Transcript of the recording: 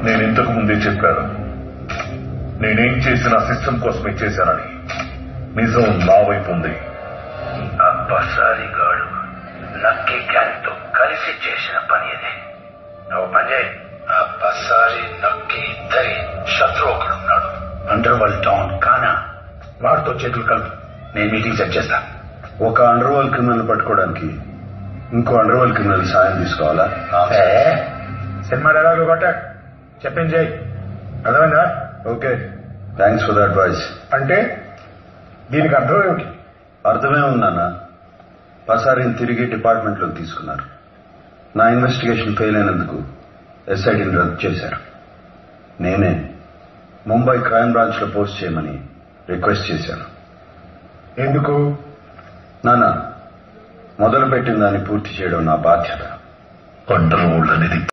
నేను ఇంతకు ముందే చెప్పాను నేనేం చేసిన సిస్టమ్ కోసమే చేశానని నిజం నా వైపు ఉంది అబ్బసారి గాడు నక్కి గ్యాంగ్ తో కలిసి చేసిన పని ఇది నువ్వు పని చేయి అబ్బసారి నక్కి ఇద్దరి శత్రు ఒకడున్నాడు అండర్ వరల్డ్ డాన్ కానా వాడితో చేతులు కలుపు నేను మీటింగ్ సెట్ చేస్తా ఒక అండర్ వరల్డ్ క్రిమినల్ పట్టుకోవడానికి ఇంకో అండర్ వరల్డ్ క్రిమినల్ సాయం తీసుకోవాలా ఏ, సినిమా డైలాగులు కొట్ట చెప్పింది చేయి అర్థమైందా okay thanks for the advice అంటే దీనికి అర్థం ఏమిటి అర్థమే ఉందన్నా పసారిని తిరిగి డిపార్ట్మెంట్లోకి తీసుకున్నారు నా ఇన్వెస్టిగేషన్ ఫెయిల్ అయినందుకు ఎస్ఐడిని రద్దు చేశారు నేనే ముంబై క్రైమ్ బ్రాంచ్ లో పోస్ట్ చేయమని రిక్వెస్ట్ చేశాను ఎందుకు నాన్న మొదలుపెట్టిన దాన్ని పూర్తి చేయడం నా బాధ్యత అండర్ వరల్డ్ అనేది